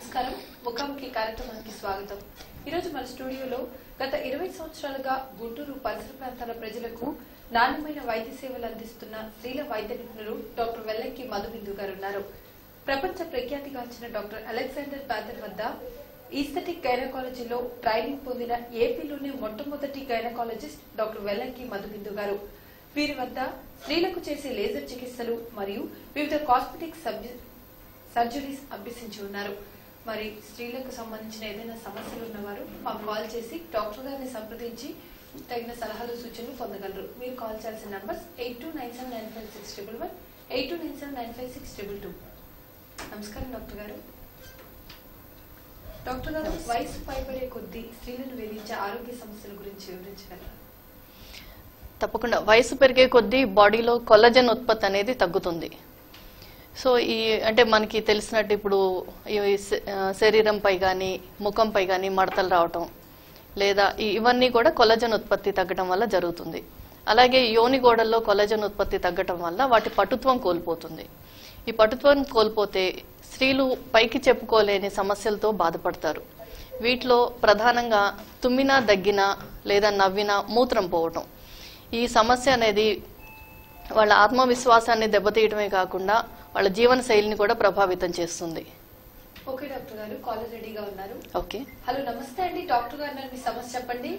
నమస్కారం ముఖాముఖి కార్యక్రమానికి స్వాగతం ఈరోజు మన స్టూడియోలో గత ఇరవై సంవత్సరాలుగా గుంటూరు పరిసర ప్రాంతాల ప్రజలకు నాణ్యమైన వైద్య సేవలు అందిస్తున్న స్త్రీల వైద్య నిపుణులు డాక్టర్ వెల్లంకి మధుబిందు గారు ఉన్నారు ప్రపంచ ప్రఖ్యాతిగాంచిన డాక్టర్ అలెగ్జాండర్ ప్యాథర్ వద్ద ఈస్థెటిక్ గైనకాలజీలో ట్రైనింగ్ పొందిన ఏపీలోనే మొట్టమొదటి గైనకాలజిస్ట్ డాక్టర్ వెల్లంకి మధుబిందు గారు వీరి వద్ద స్త్రీలకు చేసే లేజర్ చికిత్సలు మరియు వివిధ కాస్మెటిక్ సబ్జె సర్జరీస్ అభ్యసించి ఉన్నారు మరి స్త్రీలకు సంబంధించిన ఏదైనా సమస్యలు ఉన్నవారు మాకు కాల్ చేసి డాక్టర్ గారిని సంప్రదించి తగిన సలహాలు సూచనలు పొందగలరు మీరు కాల్ చేయాల్సిన numbers eight two nine seven nine five six triple one eight two nine seven nine five six triple two నమస్కారం డాక్టర్ గారు డాక్టర్ గారు వయసు పైబడే కొద్దీ స్త్రీలను వేధించే ఆరోగ్య సమస్యల గురించి వివరించగలరా తప్పకుండా వయసు పెరిగే కొద్దీ బాడీలో కొల్లజన్ ఉత్పత్తి అనేది తగ్గుతుంది సో ఈ అంటే మనకి తెలిసినట్టు ఇప్పుడు ఈ శ- ఆ, శరీరంపై కానీ ముఖంపై కానీ మడతలు రావటం లేదా ఈ- ఇవన్నీ కూడా కొల్లజన్ ఉత్పత్తి తగ్గడం వల్ల జరుగుతుంది అలాగే యోని గోడల్లో కొల్లజన్ ఉత్పత్తి తగ్గటం వల్ల వాటి పటుత్వం కోల్పోతుంది ఈ పటుత్వం కోల్పోతే స్త్రీలు పైకి చెప్పుకోలేని సమస్యలతో బాధపడతారు వీటిలో ప్రధానంగా తుమ్మినా దగ్గినా లేదా నవ్వినా మూత్రం పోవటం ఈ సమస్య అనేది వాళ్ళ ఆత్మవిశ్వాసాన్ని దెబ్బతీయడమే కాకుండా వాళ్ళ జీవన శైలిని కూడా ప్రభావితం చేస్తుంది ఓకే డాక్టర్ గారు కాలర్ రెడీగా ఉన్నారు ఓకే హలో నమస్తే అండి డాక్టర్ గారు నన్ను మీ సమస్య చెప్పండి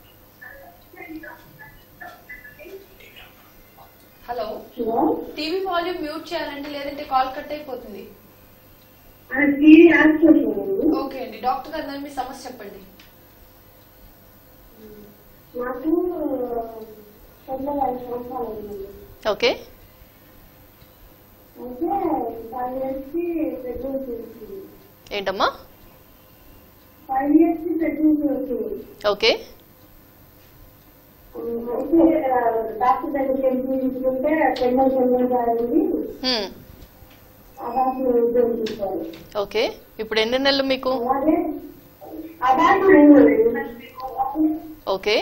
hello hello TV volume mute చేయాలండి లేదంటే కాల్ కట్ అయిపోతుంది టీవీ ఆన్ చేశానండి ఓకే అండి డాక్టర్ గారు నన్ను మీ సమస్య చెప్పండి నాకు తొంభై ఐదు సంవత్సరాలు అయింది ఓకే అయితే ఫైవ్ ఇయర్స్ కి ప్రెగ్నెన్సీ వచ్చింది ఏంటమ్మా ఫైవ్ ఇయర్స్ కి ప్రెగ్నెన్సీ వచ్చింది ఓకే అయితే డాక్టర్ దగ్గరికి వెళ్ళి చూపించుకుంటే పెండల్ పెండల్ అయింది హ్మ్. ఆ డాక్టర్ ఉద్యోగం చూస్తారు ఓకే ఇప్పుడు ఎన్ని నెలలు మీకు అలాగే ఆ డాక్టర్ ఏమన్నాడు? ఓకే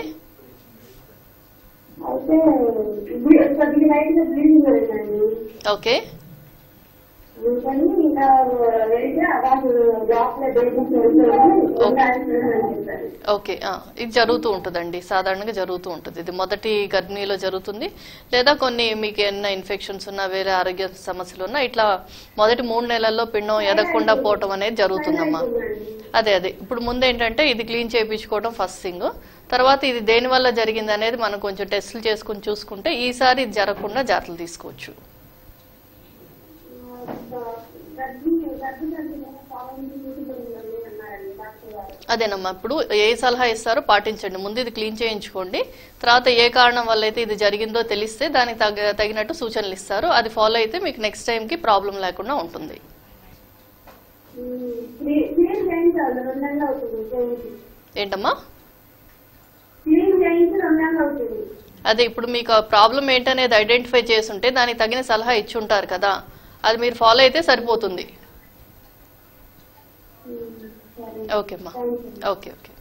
అయితే బ్లీ- కొద్దిగా లైట్ గా బ్లీడింగ్ జరిగిందండి ఓకే అందుకని ఇంకా వెళ్తే అవార్డు జాబ్ లో బేసిక్ చెప్పారు ఓకే ఆ, ఇది జరుగుతూ ఉంటుందండి సాధారణంగా జరుగుతూ ఉంటుంది ఇది మొదటి గర్భిణీలో జరుగుతుంది లేదా కొన్ని మీకు ఏమైనా ఇన్ఫెక్షన్స్ ఉన్నా వేరే ఆరోగ్య సమస్యలు ఉన్నా ఇట్లా మొదటి మూడు నెలల్లో పిండం ఎదగకుండా పోవటం అనేది జరుగుతుందమ్మా అదే అదే ఇప్పుడు ముందు ఏంటంటే ఇది క్లీన్ చేయించుకోవడం ఫస్ట్ థింగ్ తర్వాత ఇది దేని వల్ల జరిగింది అనేది మనం కొంచెం టెస్టులు చేసుకుని చూసుకుంటే ఈసారి ఇది జరగకుండా జాగ్రత్తలు తీసుకోవచ్చు అదేనమ్మా ఇప్పుడు ఏ సలహా ఇస్తారో పాటించండి ముందు ఇది క్లీన్ చేయించుకోండి తర్వాత ఏ కారణం వల్ల అయితే ఇది జరిగిందో తెలిస్తే దానికి తగ తగినట్టు సూచనలు ఇస్తారు అది ఫాలో అయితే మీకు నెక్స్ట్ టైంకి ప్రాబ్లం లేకుండా ఉంటుంది క్లీన్ చేయించాలి రెండు నెలలు అవుతుంది చేయించి ఏంటమ్మా క్లీన్ చేయించి రెండు నెలలు అవుతుంది అదే ఇప్పుడు మీకు ప్రాబ్లం ఏంటనేది ఐడెంటిఫై చేసి ఉంటే దానికి తగిన సలహా ఇచ్చి ఉంటారు కదా అది మీరు ఫాలో అయితే సరిపోతుంది సరే ఓకే అమ్మా ఓకే ఓకే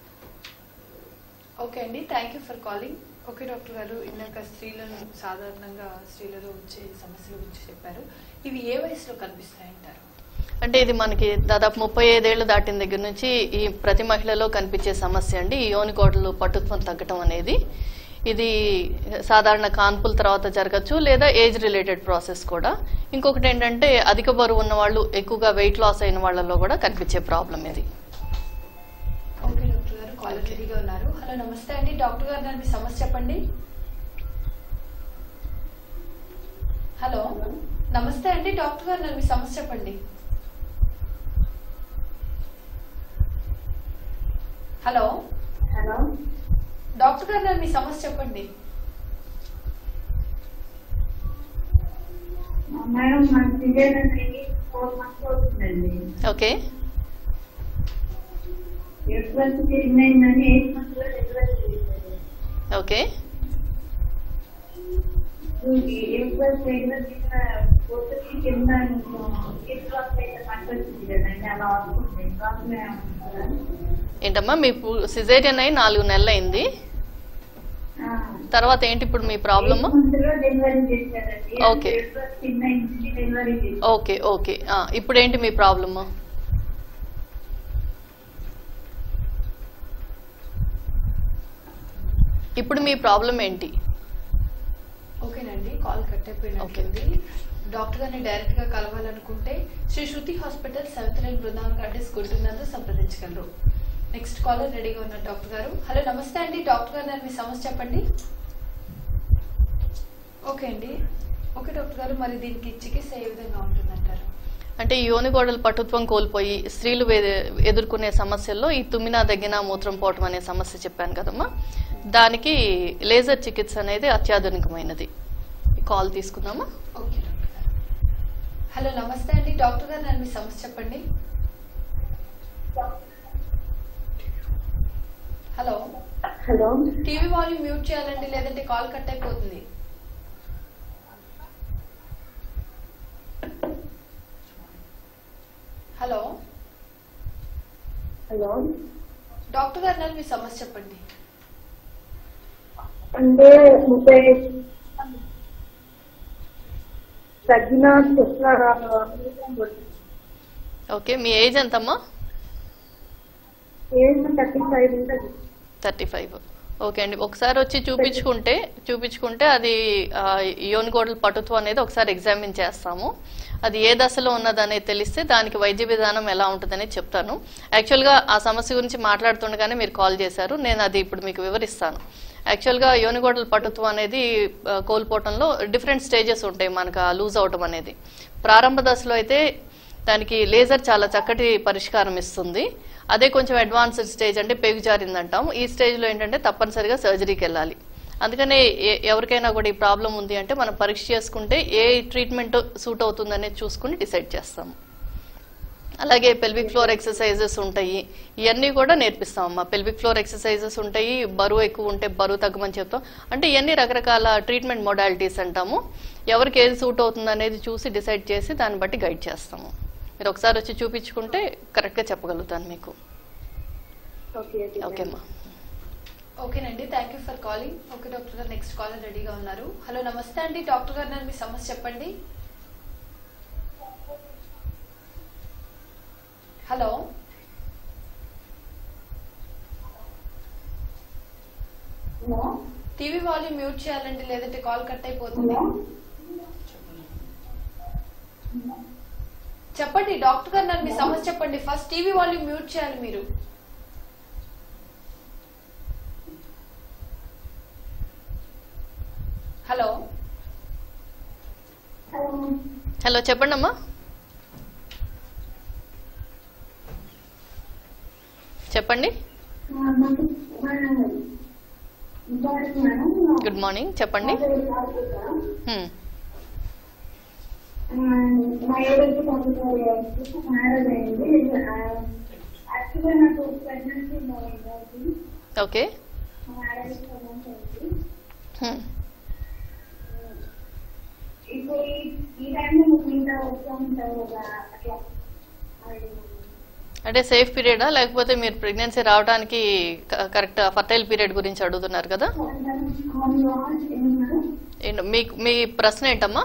ఓకే అండి thank you for calling okay doctor గారు ఇందాక స్త్రీలను సాధారణంగా స్త్రీలలో వచ్చే సమస్యల గురించి చెప్పారు ఇవి ఏ వయసులో కనిపిస్తాయంటారు అంటే ఇది మనకి దాదాపు ముప్పై ఐదేళ్లు దాటిన దగ్గర నుంచి ఈ ప్రతి మహిళలో కనిపించే సమస్య అండి ఈ యోనికోటలు పట్టుత్వం తగ్గటం అనేది ఇది సాధారణ కాన్పుల తర్వాత జరగచ్చు లేదా ఏజ్ రిలేటెడ్ ప్రాసెస్ కూడా ఇంకొకటి ఏంటంటే అధిక బరువు ఉన్న వాళ్ళు ఎక్కువగా వెయిట్ లాస్ అయిన వాళ్ళలో కూడా కనిపించే ప్రాబ్లం ఇది ఓకే డాక్టర్ గారు కాలర్ రెడీగా ఉన్నారు హలో నమస్తే అండి డాక్టర్ గారు నన్ను మీ సమస్య చెప్పండి హలో నమస్తే అండి డాక్టర్ గారు నన్ను మీ సమస్య చెప్పండి హలో హలో డాక్టర్ గారు నన్ను మీ సమస్య చెప్పండి మేడం మన సిజేరియన్ ఫోర్ మంత్స్ అవుతుందండి ఓకే ఎయిట్ చేంజ్ అయిందని ఎయిట్ మంత్స్ లో డెలివరీ చేశారు okay eight plus pregnancy fourth కింద ఎయిట్ ప్లస్ అయితే పట్టొచ్చింది కదండి అలా వస్తుంది ప్రాబ్లం ఏమంటారా ఏంటమ్మా మీ సిజేరియన్ అయి నాలుగు నెలలు అయింది తర్వాత ఏంటి ఇప్పుడు మీ ప్రాబ్లమ్ డెలివరీ చేశారండి Okay. ఎయిట్ ప్లస్ కింద నుంచి డెలివరీ చేశారు ఓకే ఓకే ఆ, ఇప్పుడు ఏంటి మీ ప్రాబ్లమ్ ఇప్పుడు మీ ప్రాబ్లం ఏంటి ఓకేనండి కాల్ కట్ అయిపోయినట్టుంది డాక్టర్ గారిని డైరెక్ట్ గా కలవాలనుకుంటే Shri Shruti hospital seventh line Brindavan address గుంటున్నందు సంప్రదించగలరు నెక్స్ట్ కాలర్ రెడీగా ఉన్నారు డాక్టర్ గారు హలో నమస్తే అండి డాక్టర్ గారు మీ సమస్య చెప్పండి ఓకే అండి ఓకే డాక్టర్ గారు మరి దీనికి చికిత్స ఏ విధంగా ఉంటుందంటారు అంటే ఈ యోనిగోడల పటుత్వం కోల్పోయి స్త్రీలు వే- ఎదుర్కొనే సమస్యల్లో ఈ తుమ్మిన దగ్గిన మూత్రం పోవటం అనే సమస్య చెప్పాను కదమ్మా దానికి లేజర్ చికిత్స అనేది అత్యాధునికమైనది కాల్ తీసుకుందామా ఓకే డాక్టర్ గారు హలో నమస్తే అండి డాక్టర్ గారు నన్ను మీ సమస్య చెప్పండి hello hello TV volume mute చేయాలండి లేదంటే కాల్ కట్ అయిపోతుంది హలో హలో డాక్టర్ గారు నన్ను మీ సమస్య చెప్పండి అంటే ముప్పై తగ్గిన చెప్తున్నారు ఓకే మీ ఏజ్ ఎంతమ్మా ఏజ్ థర్టీ ఫైవ్ ఉంటుంది థర్టీ ఫైవ్ ఓకే అండి ఒకసారి వచ్చి చూపించుకుంటే చూపించుకుంటే అది ఆ, యోనిగోడల పటుత్వం అనేది ఒకసారి ఎగ్జామిన్ చేస్తాము అది ఏ దశలో ఉన్నదనేది తెలిస్తే దానికి వైద్య విధానం ఎలా ఉంటుందనేది చెప్తాను యాక్చువల్గా ఆ సమస్య గురించి మాట్లాడుతుండగానే మీరు కాల్ చేశారు నేను అది ఇప్పుడు మీకు వివరిస్తాను యాక్చువల్గా యోనిగోడల పటుత్వం అనేది ఆ, కోల్పోవటంలో డిఫరెంట్ స్టేజెస్ ఉంటాయి మనకు లూజ్ అవటం అనేది ప్రారంభ దశలో అయితే దానికి లేజర్ చాలా చక్కటి పరిష్కారం ఇస్తుంది అదే కొంచెం అడ్వాన్స్డ్ స్టేజ్ అంటే పెగు జారిందంటాం ఈ స్టేజ్లో ఏంటంటే తప్పనిసరిగా సర్జరీకి వెళ్ళాలి అందుకనే ఏ- ఎవరికైనా కూడా ఈ ప్రాబ్లం ఉంది అంటే మనం పరీక్ష చేసుకుంటే ఏ ట్రీట్మెంట్ సూట్ అవుతుందనేది చూసుకుని డిసైడ్ చేస్తాము అలాగే పెల్విక్ ఫ్లోర్ ఎక్సర్సైజెస్ ఉంటాయి ఇవన్నీ కూడా నేర్పిస్తాం అమ్మా పెల్విక్ ఫ్లోర్ ఎక్సర్సైజెస్ ఉంటాయి బరువు ఎక్కువ ఉంటే బరువు తగ్గమని చెప్తాం అంటే ఇవన్నీ రకరకాల ట్రీట్మెంట్ మొడాలిటీస్ అంటాము ఎవరికి ఏది సూట్ అవుతుంది అనేది చూసి డిసైడ్ చేసి దాన్ని బట్టి గైడ్ చేస్తాము మీరు ఒకసారి వచ్చి చూపించుకుంటే కరెక్ట్గా చెప్పగలుగుతాను మీకు ఓకే ఓకే అమ్మా ఓకేనండి thank you for calling okay doctor గారు నెక్స్ట్ కాలర్ రెడీగా ఉన్నారు హలో నమస్తే అండి డాక్టర్ గారు నన్ను మీ సమస్య చెప్పండి హలో టీవీ వాల్యూమ్ మ్యూట్ చేయాలండి లేదంటే కాల్ కట్ అయిపోతుంది చెప్పండి డాక్టర్ గారు నన్ను మీ సమస్య చెప్పండి ఫస్ట్ టీవీ వాల్యూమ్ మ్యూట్ చేయాలి మీరు హలో హలో చెప్పండి అమ్మా చెప్పండి గుడ్ మార్నింగ్ చెప్పండి హ్మ్. మా ఏడైతే పంపుతారు మ్యారేజ్ అయింది యాక్చువల్గా నాకు ప్రెగ్నెన్సీ అయింది ఓకే మ్యారేజ్ ప్రెగ్నెన్సీ అయింది హ్మ్. ఇప్పుడు ఈ- ఈ టైంలో మీకు ఇంకా వస్తూ ఉంటారు కదా అట్లా అంటే సేఫ్ పీరియడా లేకపోతే మీరు ప్రెగ్నెన్సీ రావడానికి క- కరెక్ట్ ఫర్టైల్ పీరియడ్ గురించి అడుగుతున్నారు కదా ఏమన్నారు ఏంటి మీకు మీ ప్రశ్న ఏంటమ్మా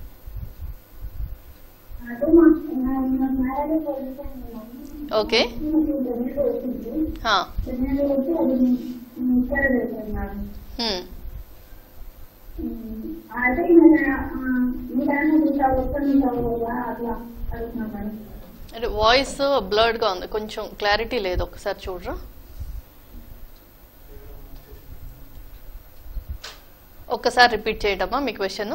అదే మా మా మ్యారేజ్ పొజిషన్ ఓకే బెన్నెట్ వచ్చింది హా. బెన్నెట్ వచ్చి అది ఇక్కడ వెళ్తున్నారు హ్మ్. అయితే మీ దాన్ని ఇంకా వస్తుంటారు కదా అట్లా అడుగుతున్నాను అంటే వాయిస్ బ్లర్డ్గా ఉంది కొంచెం క్లారిటీ లేదు ఒకసారి చూడరా ఒక్కసారి రిపీట్ చేయటమ్మా మీ క్వశ్చన్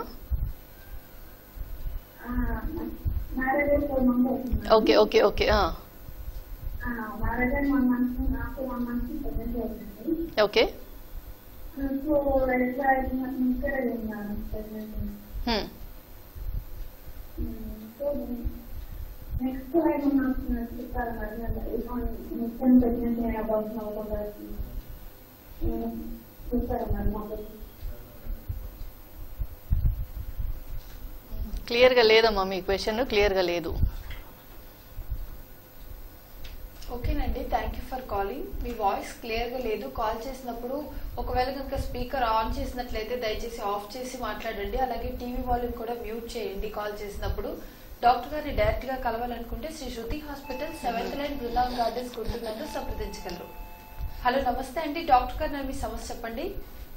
మ్యారేజ్ ఫోర్ మంత్ అవుతుంది ఓకే ఓకే ఓకే ఆ. మ్యారేజ్ అయిన వన్ మంత్ నాకు వన్ మంత్ ప్రెగ్నెంట్ అవుతుంది ఓకే సో ఎట్లా ఇక్కడ ఉన్నాను ప్రెగ్నెంట్ హ్మ్. సో నెక్స్ట్ ఏమన్నా చెప్తారు మరి మొత్తం ప్రెగ్నెంట్ అవ్వాల్సిన అవకాశం చూస్తారా మరి మాకు క్లియర్గా లేదమ్మా మీ క్వశ్చన్ క్లియర్గా లేదు ఓకేనండి థ్యాంక్ యూ ఫర్ కాలింగ్ మీ వాయిస్ క్లియర్ గా లేదు కాల్ చేసినప్పుడు ఒకవేళ కనుక స్పీకర్ ఆన్ చేసినట్లయితే దయచేసి ఆఫ్ చేసి మాట్లాడండి అలాగే టీవీ వాల్యూమ్ కూడా మ్యూట్ చేయండి కాల్ చేసినప్పుడు డాక్టర్ గారిని డైరెక్ట్ గా కలవాలనుకుంటే Shri Shruti hospital seventh line Brindavan gardens గుంటున్నందు సంప్రదించగలరు హలో నమస్తే అండి డాక్టర్ గారు నన్ను మీ సమస్య చెప్పండి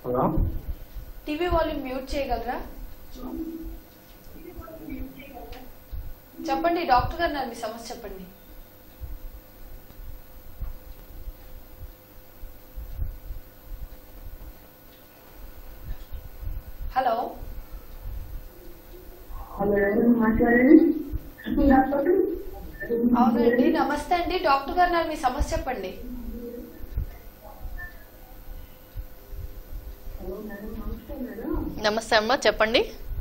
హలో టీవీ వాల్యూమ్ మ్యూట్ చేయగలరా చెప్పండి డాక్టర్ గారు నాకు మీ సమస్య చెప్పండి హలో హలో ఎవరు మాట్లాడండి అవునండి నమస్తే అండి డాక్టర్ గారు నాకు మీ సమస్య చెప్పండి నమస్తే అమ్మ చెప్పండి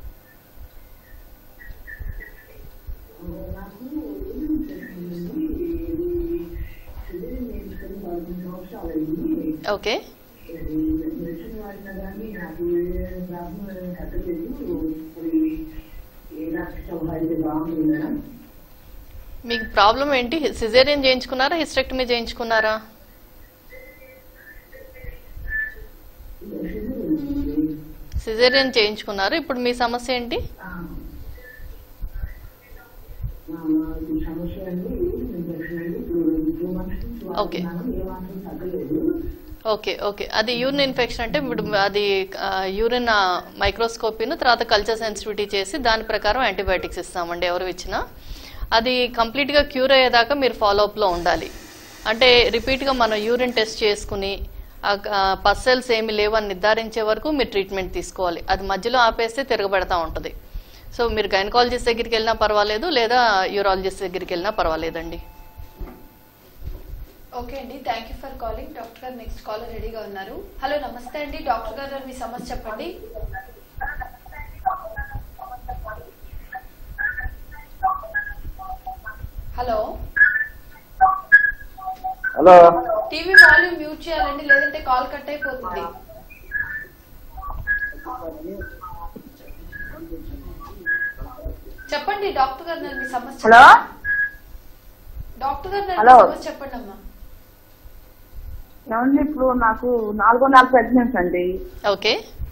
ఓకే మీకు ప్రాబ్లం ఏంటి సిజేరియన్ చేయించుకున్నారా హిస్టెక్టమీ చేయించుకున్నారా సిజేరియన్ చేయించుకున్నారు ఇప్పుడు మీ సమస్య ఏంటి ఓకే. ఓకే ఓకే అది యూరిన్ ఇన్ఫెక్షన్ అంటే ఇప్పుడు అది యూరిన్ మైక్రోస్కోపీను తర్వాత కల్చర్ సెన్సిటివిటీ చేసి దాని ప్రకారం యాంటీబయాటిక్స్ ఇస్తామండి ఎవరు ఇచ్చినా అది కంప్లీట్గా క్యూర్ అయ్యేదాకా మీరు ఫాలోఅప్లో ఉండాలి అంటే రిపీట్గా మనం యూరిన్ టెస్ట్ చేసుకుని పస్సెల్స్ ఏమి లేవని నిర్ధారించే వరకు మీరు ట్రీట్మెంట్ తీసుకోవాలి అది మధ్యలో ఆపేస్తే తిరగబెడతా ఉంటుంది సో మీరు గైనకాలజిస్ట్ దగ్గరికి వెళ్ళినా పర్వాలేదు లేదా యూరాలజిస్ట్ దగ్గరికి వెళ్ళినా పర్వాలేదండి ఓకే అండి thank you for calling doctor గారు నెక్స్ట్ కాలర్ రెడీగా ఉన్నారు హలో నమస్తే అండి డాక్టర్ గారు మీ సమస్య చెప్పండి hello hello TV volume mute చేయాలండి లేదంటే కాల్ కట్ అయిపోతుంది చెప్పండి డాక్టర్ గారు నన్ను మీ సమస్య హలో డాక్టర్ గారు నన్ను మీ హలో. సమస్య చెప్పండి అమ్మా ఏమండి ఇప్పుడు నాకు నాలుగో నెల ప్రెగ్నెన్సీ అండి ఓకే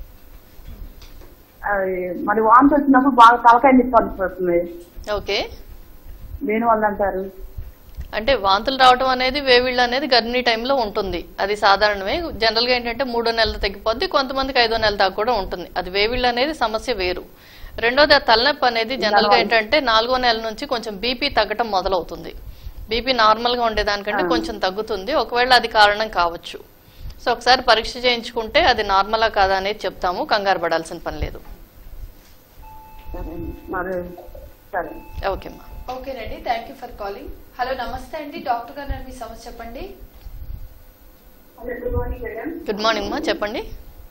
అది మరి వాంతి వచ్చినప్పుడు బాగా తలకాయ నిప్పాల్సి వస్తుంది ఓకే దేని వల్ల అంటారు అంటే వాంతులు రావటం అనేది వేవిళ్ళు అనేది గర్భిణీ టైంలో ఉంటుంది అది సాధారణమే జనరల్గా ఏంటంటే మూడో నెలలు తగ్గిపోద్ది కొంతమందికి ఐదో నెల దాకా కూడా ఉంటుంది అది వేవిళ్ళు అనేది సమస్య వేరు రెండోది ఆ తలనొప్పి అనేది జనరల్గా ఏంటంటే నాలుగో నెల నుంచి కొంచెం బీపీ తగ్గటం మొదలవుతుంది బీపీ నార్మల్గా ఉండేదానికంటే కొంచెం తగ్గుతుంది ఒకవేళ అది కారణం కావచ్చు సో ఒకసారి పరీక్ష చేయించుకుంటే అది నార్మలా కాదా అనేది చెప్తాము కంగారు పడాల్సిన పని లేదు సరే మరి సరే ఓకేమ్మా ఓకేనండి thank you for calling hello నమస్తే అండి డాక్టర్ గారు నన్ను మీ సమస్య చెప్పండి hello good morning madam good morning మా చెప్పండి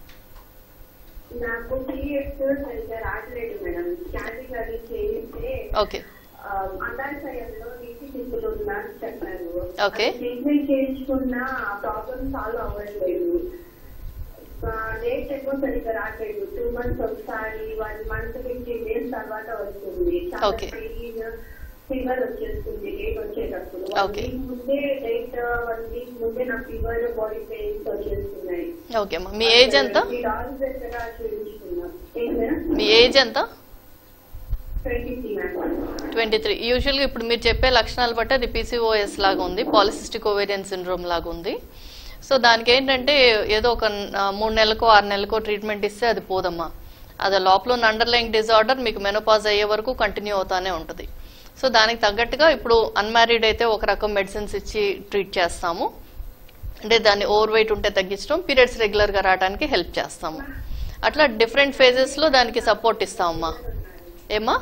నాకు పీరియడ్స్ సరిగ్గా రావట్లేదు మేడం స్కానింగ్ అది చేయిస్తే ఓకే అండాశయంలో నీటి సింపుల్ ఉందా అని చెప్పారు Okay. ట్రీట్మెంట్ చేయించుకున్న ప్రాబ్లమ్ సాల్వ్ అవ్వట్లేదు డేట్ ఏమో సరిగ్గా రావట్లేదు టూ మంత్స్ ఒకసారి వన్ మంత్ ఫిఫ్టీన్ డేస్ తర్వాత వస్తుంది Okay. ఫీవర్ వచ్చేస్తుంది డేట్ వచ్చేటప్పుడు Okay. వన్ వీక్ ముందే డేట్ వన్ వీక్ ముందే నా ఫీవర్ బాడీ పెయిన్స్ వచ్చేస్తున్నాయి ఓకే అమ్మా మీ ఏజ్ ఎంత ఈ డాక్టర్ దగ్గర చూపించుకున్నాం ఏం మేడం మీ ఏజ్ ఎంత twenty three madam twenty three యూజువల్గా ఇప్పుడు మీరు చెప్పే లక్షణాలు బట్టి అది పీసీఓఎస్ లాగా ఉంది పాలిసిస్టిక్ ఓవేరియన్ సిండ్రోమ్ లాగా ఉంది సో దానికి ఏంటంటే ఏదో ఒక ఆ, మూడు నెలలకో ఆరు నెలలకో ట్రీట్మెంట్ ఇస్తే అది పోదమ్మా అది లోపల ఉన్న అండర్లైన్ డిజార్డర్ మీకు మెనోపాజ్ అయ్యే వరకు కంటిన్యూ అవుతానే ఉంటుంది సో దానికి తగ్గట్టుగా ఇప్పుడు అన్మ్యారీడ్ అయితే ఒక రకం మెడిసిన్స్ ఇచ్చి ట్రీట్ చేస్తాము అంటే దాన్ని ఓవర్ వెయిట్ ఉంటే తగ్గించడం పీరియడ్స్ రెగ్యులర్గా రావడానికి హెల్ప్ చేస్తాము అట్లా డిఫరెంట్ ఫేజెస్లో దానికి సపోర్ట్ ఇస్తామమ్మా ఏమ్మా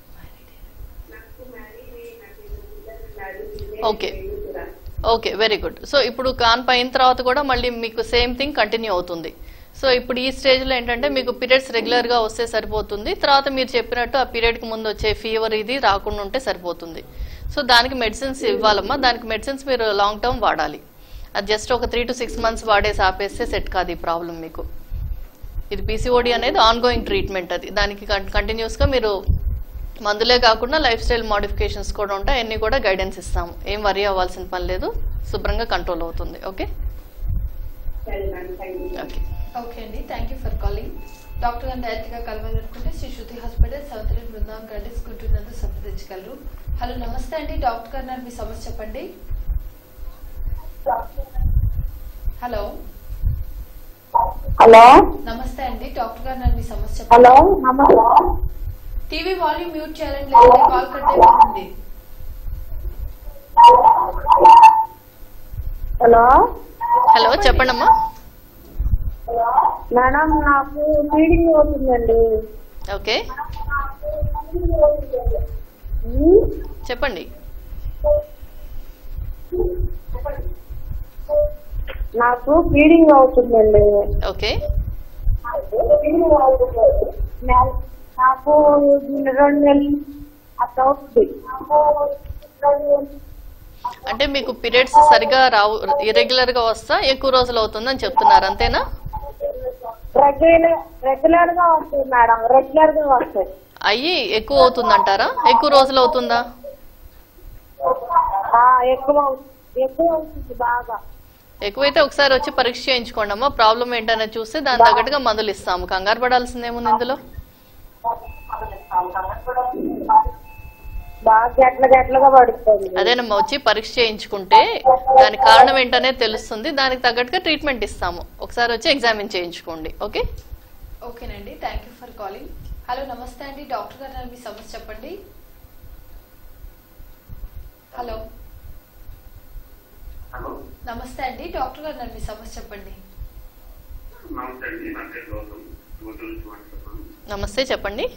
okay okay very good so ఇప్పుడు కాన్పు అయిన తర్వాత కూడా మళ్ళీ మీకు సేమ్ థింగ్ కంటిన్యూ అవుతుంది సో ఇప్పుడు ఈ స్టేజ్లో ఏంటంటే మీకు పీరియడ్స్ రెగ్యులర్గా వస్తే సరిపోతుంది తర్వాత మీరు చెప్పినట్టు ఆ పీరియడ్కి ముందు వచ్చే ఫీవర్ ఇది రాకుండా ఉంటే సరిపోతుంది సో దానికి మెడిసిన్స్ ఇవ్వాలమ్మా దానికి మెడిసిన్స్ మీరు లాంగ్ టర్మ్ వాడాలి అది జస్ట్ ఒక త్రీ టు సిక్స్ మంత్స్ వాడేసి ఆపేస్తే సెట్ కాదు ఈ ప్రాబ్లం మీకు ఇది పీసీఓడి అనేది ఆన్ గోయింగ్ ట్రీట్మెంట్ అది దానికి కంటిన్యూస్గా మీరు మందులే కాకుండా లైఫ్ స్టైల్ మోడిఫికేషన్స్ కూడా ఉంటాయి అన్ని కూడా గైడెన్స్ ఇస్తాము ఏం వరి అవ్వాల్సిన పని లేదు శుభ్రంగా కంట్రోల్ అవుతుంది ఓకే సరే madam thank you okay okay అండి thank you for calling doctor గారిని డైరెక్ట్గా కలవాలనుకుంటే శ్రీ శుద్ధి హాస్పిటల్ సౌతరి బృందావన్ గడ్డెస్ గుంటూరు సంప్రదించగలరు హలో నమస్తే అండి డాక్టర్ గారు నాకు మీ సమస్య చెప్పండి హలో హలో నమస్తే అండి డాక్టర్ గారు నన్ను మీ సమస్య చెప్పండి హలో నమస్తే టీవీ వాల్యూమ్ మ్యూట్ చేయాలండి లేదంటే కాల్ కట్ అయిపోతుంది హలో హలో చెప్పండమ్మా మేడం నాకు ఫీడింగ్ అవుతుందండి ఓకే ఉమ్, చెప్పండి నాకు ఫీడింగ్ అవుతుందండి ఓకే నా- నాకు రెండు నెలలు అట్లా అవుతుంది అంటే మీకు పీరియడ్స్ సరిగా రావు ఇరెగ్యులర్ గా వస్తా ఎక్కువ రోజులు అవుతుందని చెప్తున్నారు అంతేనా రెగ్యులర్ రెగ్యులర్ గా వస్తుంది మేడం రెగ్యులర్ గా వస్తాయి అయ్యి ఎక్కువ అవుతుందంటారా ఎక్కువ రోజులు అవుతుందా ఆ, ఎక్కువ అవు- ఎక్కువ అవుతుంది బాగా ఎక్కువైతే ఒకసారి వచ్చి పరీక్ష చేయించుకోండి అమ్మా ప్రాబ్లం ఏంటనేది చూస్తే దాని తగ్గట్టుగా మందులు ఇస్తాము కంగారు పడాల్సింది ఏముంది ఇందులో బాగా గట్ల గట్లగా పడుతుంది అదేనమ్మా వచ్చి పరీక్ష చేయించుకుంటే దానికి కారణం ఏంటనేది తెలుస్తుంది దానికి తగ్గట్టుగా ట్రీట్మెంట్ ఇస్తాము ఒకసారి వచ్చి ఎగ్జామిన్ చేయించుకోండి ఓకే ఓకేనండి thank you for calling hello నమస్తే అండి డాక్టర్ గారు నన్ను మీ సమస్య చెప్పండి హలో హలో నమస్తే అండి డాక్టర్ గారు నన్ను మీ సమస్య చెప్పండి నమస్తే అండి నా పేరు గౌతమ్ గుంటూరు నుంచి మాట్లాడుతున్నాను నమస్తే చెప్పండి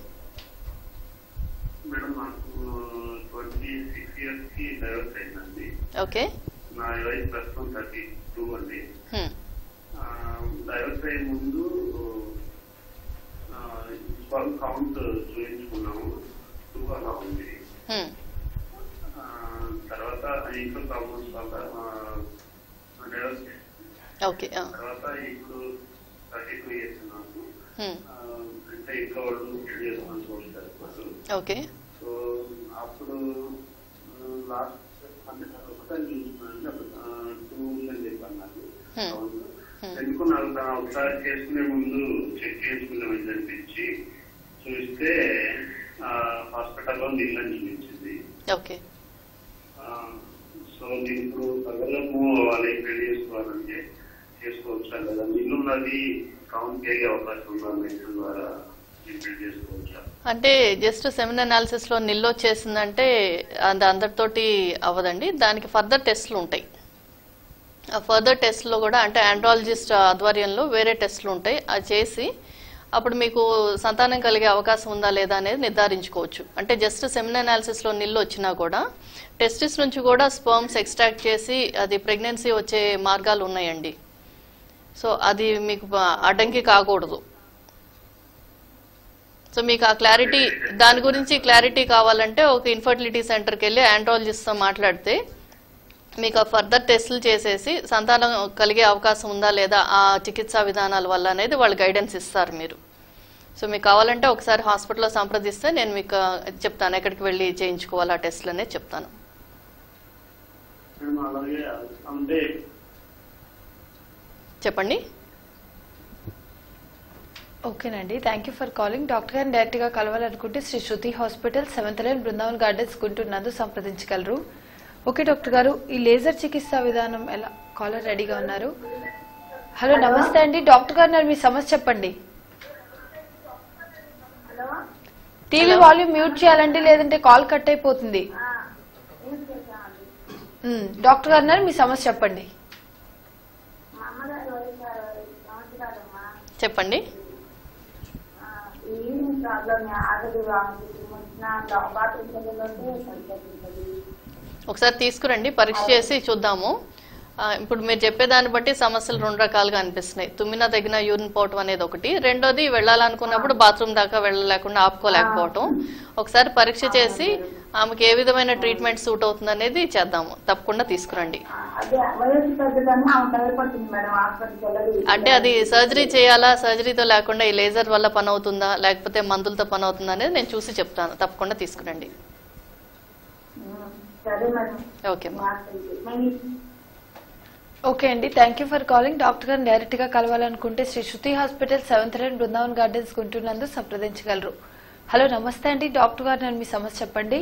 మేడం నాకు ట్వంటీ సిక్స్ ఇయర్స్ కి డైవర్స్ అయిందండి ఓకే నా వయసు ప్రస్తుతం థర్టీ టూ అండి హ్మ్. డైవర్స్ అయ్యే ముందు స్పర్మ్ కౌంట్ చూపించుకున్నాము టూ అలా ఉంది హ్మ్. ఆ, తర్వాత ఇంట్లో ప్రాబ్లమ్స్ వల్ల డైవర్స్ ఓకే ఆ. తర్వాత ఇప్పుడు థర్టీ టూ ఇయర్స్ నాకు హ్మ్. ఆ, అంటే ఇంట్లో వాళ్ళు పెళ్లి చేసుకొని చూస్తారు ఓకే సో అప్పుడు లాస్ట్ అంటే ఒకసారి చూసుకున్నాను టూ అని చెప్పాను నాకు Hmm. అవును. Hmm. ఎందుకు నాకు తను ఒకసారి చేసుకునే ముందు చెక్ చేసుకున్నామని అనిపించి చూస్తే హాస్పిటల్లో నీళ్ళని చూపించింది ఓకే ఆ, సో నేను ఇప్పుడు పగలము వాళ్ళకి పెళ్లి చేసుకోవాలంటే చేసుకోవచ్చా లేదా నీళ్ళున్నది కౌంట్ అయ్యే అవకాశం ఉందా మెడిసిన్ ద్వారా నేను పెళ్లి చేసుకోవచ్చా అంటే జస్ట్ సెమిన్ అనాలిసిస్ లో నిల్లు వచ్చేసిందంటే అది అందరితోటి అవ్వదండి దానికి ఫర్దర్ టెస్ట్లు ఉంటాయి ఆ ఫర్దర్ టెస్ట్లో కూడా అంటే ఆండ్రాలజిస్ట్ ఆధ్వర్యంలో వేరే టెస్ట్లు ఉంటాయి అది చేసి అప్పుడు మీకు సంతానం కలిగే అవకాశం ఉందా లేదా అనేది నిర్ధారించుకోవచ్చు అంటే జస్ట్ సెమిన్ అనాలిసిస్లో నిల్లు వచ్చినా కూడా టెస్టిస్ నుంచి కూడా స్పర్మ్స్ ఎక్స్ట్రాక్ట్ చేసి అది ప్రెగ్నెన్సీ వచ్చే మార్గాలు ఉన్నాయండి సో అది మీకు బ- అడ్డంకి కాకూడదు సో మీకు ఆ క్లారిటీ దాని గురించి క్లారిటీ కావాలంటే ఒక ఇన్ఫర్టిలిటీ సెంటర్కి వెళ్ళి ఆండ్రాలజిస్ట్తో మాట్లాడితే మీకు ఆ ఫర్దర్ టెస్టులు చేసేసి సంతానం కలిగే అవకాశం ఉందా లేదా ఆ చికిత్సా విధానాల వల్ల అనేది వాళ్ళు గైడెన్స్ ఇస్తారు మీరు సో మీకు కావాలంటే ఒకసారి హాస్పిటల్లో సంప్రదిస్తే నేను మీకు ఆ, చెప్తాను ఎక్కడికి వెళ్ళి చేయించుకోవాలి ఆ టెస్టులు అనేది చెప్తాను మేము అలాగే అంటే చెప్పండి ఓకేనండి thank you for calling doctor గారిని డైరెక్ట్ గా కలవాలనుకుంటే Shri Shruti hospital seventh line Brindavan gardens Guntur నందు సంప్రదించగలరు ఓకే డాక్టర్ గారు ఈ లేజర్ చికిత్సా విధానం ఎలా కాలర్ రెడీగా ఉన్నారు హలో నమస్తే అండి డాక్టర్ గారు నన్ను మీ సమస్య చెప్పండి టీవీ వాల్యూమ్ మ్యూట్ చేయాలండి లేదంటే కాల్ కట్ అయిపోతుంది ఉమ్, డాక్టర్ గారు నన్ను మీ సమస్య చెప్పండి మా అమ్మగారు వయసు అరవై సంవత్సరాలమ్మా చెప్పండి ఈవినింగ్ ప్రాబ్లం ఆగదు వచ్చిన బాత్రూమ్ వెళ్ళిలోనే సరిపోతుంది ఒకసారి తీసుకురండి పరీక్ష చేసి చూద్దాము ఆ, ఇప్పుడు మీరు చెప్పేదాన్ని బట్టి సమస్యలు రెండు రకాలుగా అనిపిస్తున్నాయి తుమ్మిన తగిన యూరిన్ పోవటం అనేది ఒకటి రెండోది వెళ్ళాలనుకున్నప్పుడు బాత్రూమ్ దాకా వెళ్ళలేకుండా ఆపుకోలేకపోవటం ఒకసారి పరీక్ష చేసి ఆమెకి ఏ విధమైన ట్రీట్మెంట్ సూట్ అవుతుంది అనేది చేద్దాము తప్పకుండా తీసుకురండి అదే వయసు పెద్దదన్నా ఆమె భయపడుతుంది మేడం హాస్పిటల్కి వెళ్ళదు అంటే అది సర్జరీ చేయాలా సర్జరీతో లేకుండా ఈ లేజర్ వల్ల పని అవుతుందా లేకపోతే మందులతో పని అవుతుందా అనేది నేను చూసి చెప్తాను తప్పకుండా తీసుకురండి సరే మేడం ఓకే మా హాస్పిటల్కి ఓకే అండి thank you for calling doctor గారిని డైరెక్ట్ గా కలవాలనుకుంటే Shri Shruti hospital seventh line Brindavan gardens Guntur నందు సంప్రదించగలరు హలో నమస్తే అండి డాక్టర్ గారు నన్ను మీ సమస్య చెప్పండి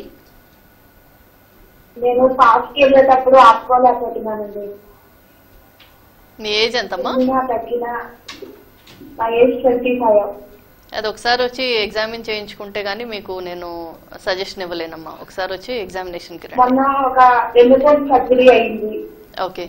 నేను పాస్కి వెళ్ళేటప్పుడు ఆపుకోలేకపోతున్నానండి మీ ఏజ్ ఎంతమ్మా తగ్గినా తగ్గినా నా ఏజ్ ట్వంటీ ఫైవ్ అది ఒకసారి వచ్చి ఎగ్జామిన్ చేయించుకుంటే గానీ మీకు నేను సజెషన్ ఇవ్వలేనమ్మా ఒకసారి వచ్చి ఎగ్జామినేషన్కి రండి మొన్న ఒక వెన్నుపోటు సర్జరీ అయింది ఓకే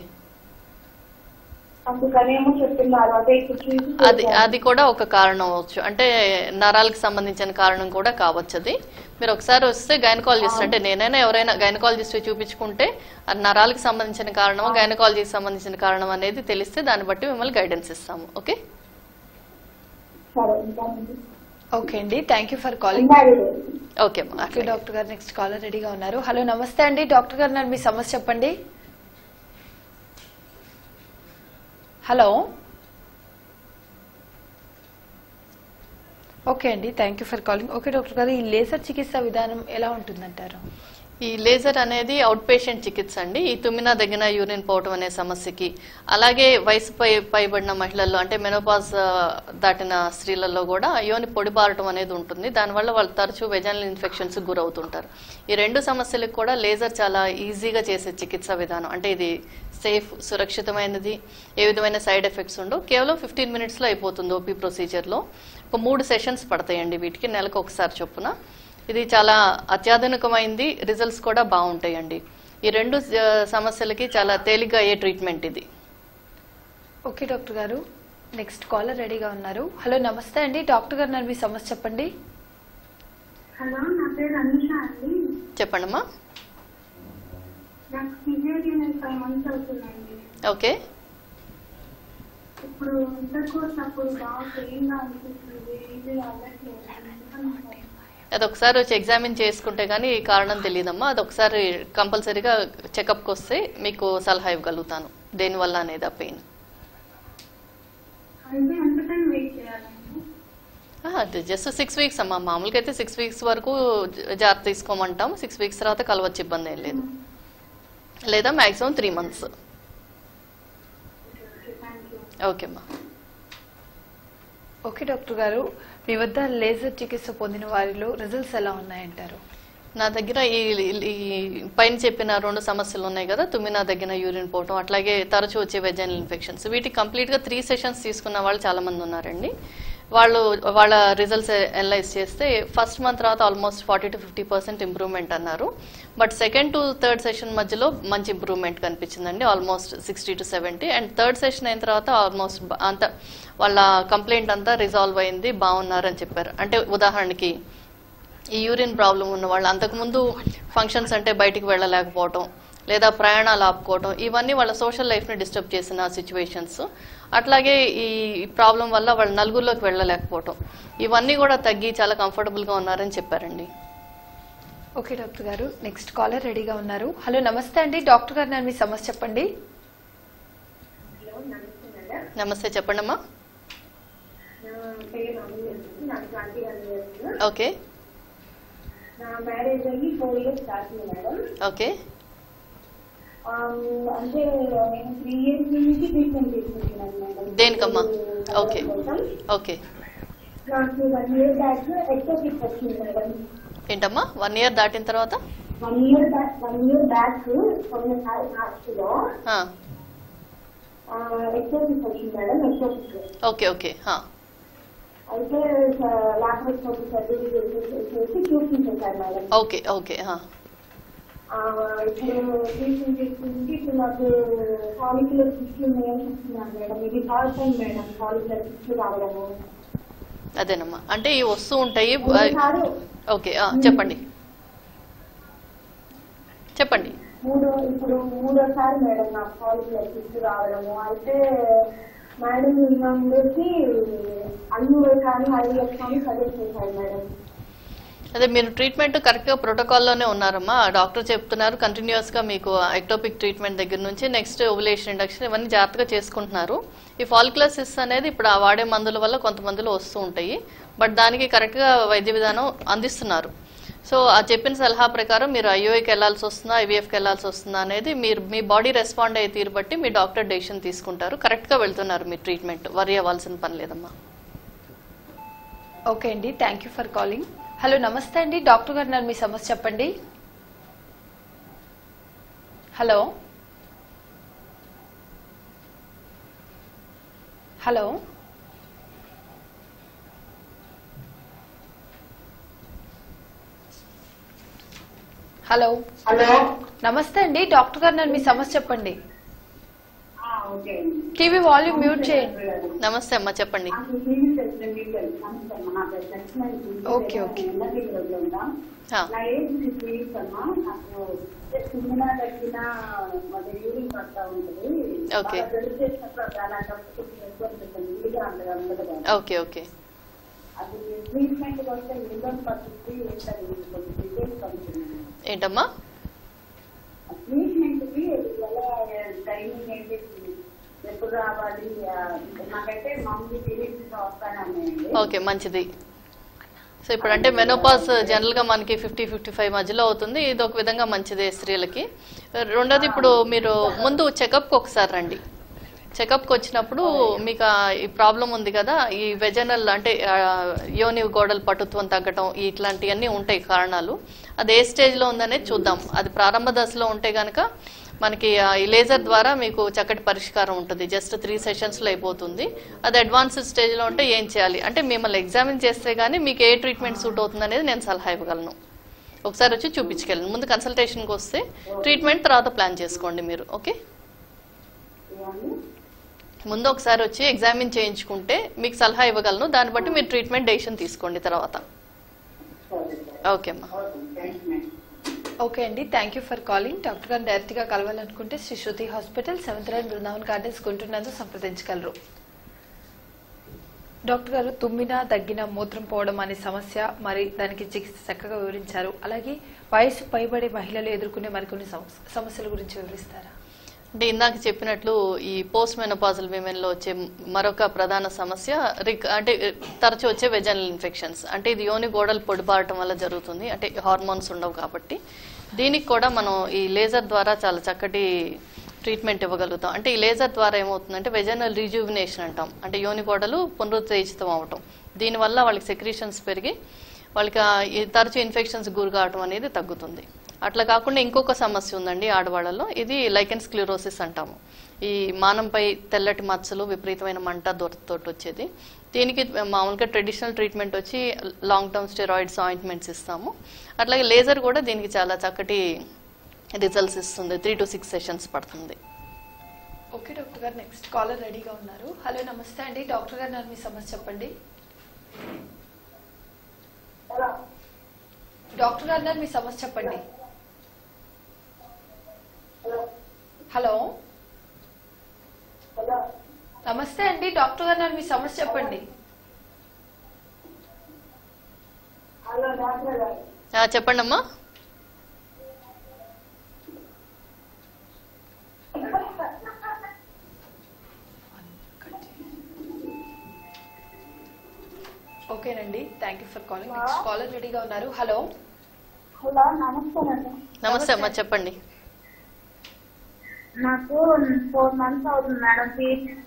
అందుకనేమో చెప్తున్నారు అదే ఇప్పుడు చూసి అది చేశాను. అది కూడా ఒక కారణం అవ్వచ్చు అంటే నరాలకు సంబంధించిన కారణం కూడా కావచ్చు అది మీరు ఒకసారి వస్తే గైనకాలజిస్ట్ అంటే నేనైనా ఎవరైనా గైనకాలజిస్ట్ చూపించుకుంటే అది నరాలకు సంబంధించిన కారణమా గైనకాలజీకి సంబంధించిన కారణం అనేది తెలిస్తే దాన్ని బట్టి మిమ్మల్ని గైడెన్స్ ఇస్తాము ఓకే సరే ఉంటానండి. ఓకే అండి థ్యాంక్ యూ ఫర్ కాలింగ్ ఉండాలి. ఓకే అమ్మా ఓకే డాక్టర్ గారు నెక్స్ట్ కాలర్ రెడీగా ఉన్నారు హలో నమస్తే అండి డాక్టర్ గారు నన్ను మీ సమస్య చెప్పండి హలో ఓకే అండి thank you for calling okay doctor గారు ఈ లేజర్ చికిత్స విధానం ఎలా ఉంటుందంటారు ఈ లేజర్ అనేది అవుట్ పేషెంట్ చికిత్స అండి ఈ తుమ్మిన దగ్గర యూరిన్ పోవటం అనే సమస్యకి అలాగే వయసు పై పైబడిన మహిళల్లో అంటే మెనోపాజ్ దాటిన స్త్రీలలో కూడా యోని పొడిబారటం అనేది ఉంటుంది దానివల్ల వాళ్ళు తరచూ వెజనల్ ఇన్ఫెక్షన్స్ గురవుతుంటారు ఈ రెండు సమస్యలకు కూడా లేజర్ చాలా ఈజీగా చేసే చికిత్సా విధానం అంటే ఇది సేఫ్ సురక్షితమైనది ఏ విధమైన సైడ్ ఎఫెక్ట్స్ ఉండవు కేవలం ఫిఫ్టీన్ మినిట్స్లో అయిపోతుంది ఓపీ ప్రొసీజర్లో ఒక మూడు సెషన్స్ పడతాయండి వీటికి నెలకు ఒకసారి చొప్పున ఇది చాలా అత్యాధునికమైంది రిజల్ట్స్ కూడా బాగుంటాయండి ఈ రెండు ఆ, సమస్యలకి చాలా తేలిగ్గా అయ్యే ట్రీట్మెంట్ ఇది ఓకే డాక్టర్ గారు నెక్స్ట్ కాలర్ రెడీగా ఉన్నారు హలో నమస్తే అండి డాక్టర్ గారు నన్ను మీ సమస్య చెప్పండి హలో నా పేరు అనుష అండి చెప్పండమ్మా నాకు సిజేరియన్ ఫైవ్ మంత్స్ అవుతుందండి ఓకే ఇప్పుడు ఇంటర్ కోర్స్ అప్పుడు బాగా పెయిన్ గా అనిపిస్తుంది ఇది అవ్వట్లేదు అది ఒకసారి వచ్చి ఎగ్జామిన్ చేసుకుంటే కానీ కారణం తెలియదమ్మా అది ఒకసారి కంపల్సరీగా చెకప్కి వస్తే మీకు సలహా ఇవ్వగలుగుతాను దేనివల్ల అనేది ఆ పెయిన్ అయితే ఎంత టైం వెయిట్ చేయాలండి అది జస్ట్ సిక్స్ వీక్స్ అమ్మా మామూలుగా అయితే సిక్స్ వీక్స్ వరకు జ- జాగ్రత్త తీసుకోమంటాం సిక్స్ వీక్స్ తర్వాత కలవచ్చు ఇబ్బంది ఏం లేదు లేదా మ్యాక్సిమం త్రీ మంత్స్ ఓకే అమ్మా ఓకే డాక్టర్ గారు మీ వద్ద లేజర్ చికిత్స పొందిన వారిలో రిజల్ట్స్ ఎలా ఉన్నాయంటారు నా దగ్గర ఈ ఈ పైన చెప్పిన రెండు సమస్యలు ఉన్నాయి కదా తుమ్మిన దగ్గర యూరిన్ పోవటం అట్లాగే తరచూ వచ్చే వెజనల్ ఇన్ఫెక్షన్స్ వీటికి కంప్లీట్గా త్రీ సెషన్స్ తీసుకున్న వాళ్ళు చాలా మంది ఉన్నారండి వాళ్ళు వాళ్ళ రిజల్ట్స్ అనలైజ్ చేస్తే ఫస్ట్ మంత్ తర్వాత almost forty to fifty percent improvement అన్నారు but second to third session మధ్యలో మంచి ఇంప్రూవ్మెంట్ కనిపించిందండి almost sixty to seventy and third session అయిన తర్వాత ఆల్మోస్ట్ అంత వాళ్ళ కంప్లైంట్ అంతా రిజాల్వ్ అయింది బాగున్నారని చెప్పారు అంటే ఉదాహరణకి ఈ యూరిన్ ప్రాబ్లం ఉన్న వాళ్ళు అంతకుముందు ఫంక్షన్స్ అంటే బయటికి వెళ్ళలేకపోవటం లేదా ప్రయాణాలు ఆపుకోవటం ఇవన్నీ వాళ్ళ సోషల్ లైఫ్ని డిస్టర్బ్ చేసిన సిచ్యువేషన్స్ అట్లాగే ఈ ప్రాబ్లం వల్ల వాళ్ళు నలుగురిలోకి వెళ్ళలేకపోవటం ఇవన్నీ కూడా తగ్గి చాలా కంఫర్టబుల్గా ఉన్నారని చెప్పారండి ఓకే డాక్టర్ గారు నెక్స్ట్ కాలర్ రెడీగా ఉన్నారు హలో నమస్తే అండి డాక్టర్ గారు నన్ను మీ సమస్య చెప్పండి హలో నమస్తే మేడం నమస్తే చెప్పండమ్మా నా పేరు అమూల్య నాకు ట్వంటీ వన్ ఇయర్స్ ఓకే నా మ్యారేజ్ అయ్యి ఫోర్ ఇయర్స్ దాటింది మేడం ఓకే ఆమ్, అంటే నేను త్రీ ఇయర్స్ నుంచి ట్రీట్మెంట్ తీసుకుంటున్నాను మేడం దేనికమ్మా? ఈ ఓకే. కోసం. ఓకే నాకు వన్ ఇయర్ బ్యాక్ ఎక్టోపిక్ వచ్చింది మేడం ఏంటమ్మా వన్ ఇయర్ దాటిన తర్వాత one year back one year back కొన్నిసారి మార్చ్ లో ఆ, ఎక్టోపిక్ వచ్చింది మేడం ఎక్టోపిక్ ఓకే ఓకే ఆ, అయితే లాప్రోస్కోపీ సర్జరీ చేసి చూపించేశారు మేడం ఓకే ఓకే ఆ, ఆ, ఇప్పుడు ట్రీట్మెంట్ తీసుకుంటే ఇప్పుడు నాకు కాలిక్యులర్ సిస్టమ్ ఉన్నాయని చెప్తున్నారు మేడం ఇది ఫస్ట్ టైం మేడం కాలిక్యులర్ సిస్టమ్ రావడము అదేనమ్మా అంటే ఇవి వస్తూ ఉంటాయి మూడుసార్లు ఓకే ఆ, చెప్పండి చెప్పండి మూడో ఇప్పుడు మూడోసారి మేడం నాకు కాలిక్యులర్ సిస్టమ్ రావడము అయితే మేడం ఇంకా మూడోసి అన్ని కానీ ఐఎఫ్ కానీ సజెస్ట్ చేశారు మేడం అదే మీరు ట్రీట్మెంట్ కరెక్ట్గా ప్రోటోకాల్లోనే ఉన్నారమ్మా డాక్టర్ చెప్తున్నారు కంటిన్యూస్గా మీకు ఎక్టోపిక్ ట్రీట్మెంట్ దగ్గర నుంచి నెక్స్ట్ ఓవులేషన్ ఇండక్షన్ ఇవన్నీ జాగ్రత్తగా చేసుకుంటున్నారు ఈ ఫాలిక్యులసిస్ అనేది ఇప్పుడు ఆ వాడే మందుల వల్ల కొంతమందిలో వస్తూ ఉంటాయి బట్ దానికి కరెక్ట్గా వైద్య విధానం అందిస్తున్నారు సో ఆ చెప్పిన సలహా ప్రకారం మీరు ఐఓఐకి వెళ్ళాల్సి వస్తుందా ఐవీఎఫ్కి వెళ్ళాల్సి వస్తుందా అనేది మీరు మీ బాడీ రెస్పాండ్ అయ్యే తీరు బట్టి మీ డాక్టర్ డెసిషన్ తీసుకుంటారు కరెక్ట్గా వెళ్తున్నారు మీ ట్రీట్మెంట్ వరి అవ్వాల్సిన పని లేదమ్మా ఓకే అండి thank you for calling hello నమస్తే అండి డాక్టర్ గారు నన్ను మీ సమస్య చెప్పండి హలో హలో హలో హలో నమస్తే అండి డాక్టర్ గారు నన్ను మీ సమస్య చెప్పండి ఆ, ఓకే టీవీ వాల్యూమ్ మ్యూట్ చేయండి నమస్తే అమ్మా చెప్పండి ఓకే, ఓకే. ఆ, నా ఏజ్ ఫిఫ్టీ ఇయర్స్ అమ్మా నాకు చిన్న తగ్గిన మరి యూరిన్ పడతా ఉంటుంది ఓకే. బాగా జలుబు చేసినప్పుడు అది అలాంటప్పుడు కొంచెం ఎక్కువ అనిపిస్తుంది. ఇదిగా ఉండదు ఉండదు కదా. ఓకే ఓకే అది ట్రీట్మెంట్ వస్తే నిజం పద్ధతి ఏంటది కొంచెం డీటెయిల్స్ పంపుతున్నాను ఏంటమ్మా ట్రీట్మెంట్ కి ఎలా టైమింగ్ ఏంటి ఎప్పుడు రావాలి ఆ, నాకైతే మమ్మీ పీరియడ్స్ వస్తానన్నాయండి ఓకే మంచిది సో ఇప్పుడు అంటే మెనోపాస్ జనరల్ గా మనకి ఫిఫ్టీ ఫిఫ్టీ ఫైవ్ మధ్యలో అవుతుంది ఇది ఒక విధంగా మంచిదే స్త్రీలకి రెండోది ఇప్పుడు మీరు ముందు చెకప్కి ఒకసారి రండి చెకప్కి వచ్చినప్పుడు మీకు ఆ ఈ ప్రాబ్లం ఉంది కదా ఈ వెజనల్ అంటే ఆ, యోని గోడల పటుత్వం తగ్గటం ఇట్లాంటివన్నీ ఉంటాయి కారణాలు అది ఏ స్టేజ్లో ఉందనేది చూద్దాం అది ప్రారంభ దశలో ఉంటే కనుక మనకి ఆ, ఈ లేజర్ ద్వారా మీకు చక్కటి పరిష్కారం ఉంటుంది జస్ట్ త్రీ సెషన్స్లో అయిపోతుంది అది అడ్వాన్స్ స్టేజ్లో ఉంటే ఏం చేయాలి అంటే మిమ్మల్ని ఎగ్జామిన్ చేస్తే కానీ మీకు ఏ ట్రీట్మెంట్ సూట్ అవుతుంది అనేది నేను సలహా ఇవ్వగలను ఒకసారి వచ్చి చూపించుకెళ్ళండి ముందు కన్సల్టేషన్కి వస్తే ట్రీట్మెంట్ తర్వాత ప్లాన్ చేసుకోండి మీరు ఓకే ఏమండి? ముందు ఒకసారి వచ్చి ఎగ్జామిన్ చేయించుకుంటే మీకు సలహా ఇవ్వగలను దాన్ని బట్టి మీరు ట్రీట్మెంట్ డెసిషన్ తీసుకోండి తర్వాత సరే సరే ఓకే అమ్మా ఓకే థ్యాంక్స్ మేడం ఓకే అండి thank you for calling doctor గారు డైరెక్ట్ గా కలవాలనుకుంటే Shri Shruti hospital seventh line Brindavan gardens గుంటున్నందు సంప్రదించగలరు డాక్టర్ గారు తుమ్మిన దగ్గిన మూత్రం పోవడం అనే సమస్య మరి దానికి చికిత్స చక్కగా వివరించారు అలాగే వయసు పైబడే మహిళలు ఎదుర్కొనే మరికొన్ని సమస్య- సమస్యల గురించి వివరిస్తారా అంటే ఇందాక చెప్పినట్లు ఈ పోస్ట్ మెనోపాజల్ విమెన్ లో వచ్చే మరొక ప్రధాన సమస్య రిక్ అంటే తరచు వచ్చే వెజనల్ ఇన్ఫెక్షన్స్ అంటే ఇది యోని గోడలు పొడిబారటం వల్ల జరుగుతుంది అంటే హార్మోన్స్ ఉండవు కాబట్టి దీనికి కూడా మనం ఈ లేజర్ ద్వారా చాలా చక్కటి ట్రీట్మెంట్ ఇవ్వగలుగుతాం అంటే ఈ లేజర్ ద్వారా ఏమవుతుందంటే వెజనల్ రీజువినేషన్ అంటాం అంటే యోని గోడలు పునరుత్తేజితం అవటం దీనివల్ల వాళ్ళకి సెక్రీషన్స్ పెరిగి వాళ్ళకి ఆ ఈ తరచు ఇన్ఫెక్షన్స్ గురి కావటం అనేది తగ్గుతుంది అట్లా కాకుండా ఇంకొక సమస్య ఉందండి ఆడవాళ్ళలో ఇది లైకెన్ స్క్లిరోసిస్ అంటాము ఈ మానంపై తెల్లటి మచ్చలు విపరీతమైన మంట దొరతోటి వచ్చేది దీనికి మామూలుగా ట్రెడిషనల్ ట్రీట్మెంట్ వచ్చి లాంగ్ టర్మ్ స్టెరాయిడ్స్ ఆయింట్మెంట్స్ ఇస్తాము అట్లాగే లేజర్ కూడా దీనికి చాలా చక్కటి రిజల్ట్స్ ఇస్తుంది త్రీ టు సిక్స్ సెషన్స్ పడుతుంది ఓకే డాక్టర్ గారు నెక్స్ట్ కాలర్ రెడీగా ఉన్నారు హలో నమస్తే అండి డాక్టర్ గారు నన్ను మీ సమస్య చెప్పండి డాక్టర్ గారు నన్ను మీ సమస్య చెప్పండి హలో నమస్తే అండి డాక్టర్ గారు నన్ను మీ సమస్య చెప్పండి హలో డాక్టర్ గారు ఆ, చెప్పండి అమ్మా ఓకేనండి thank you for calling next caller రెడీగా ఉన్నారు హలో హలో నమస్తే మేడం నమస్తే అమ్మా చెప్పండి నాకు ఫోర్ మంత్స్ అవుతుంది మేడం పీరియడ్స్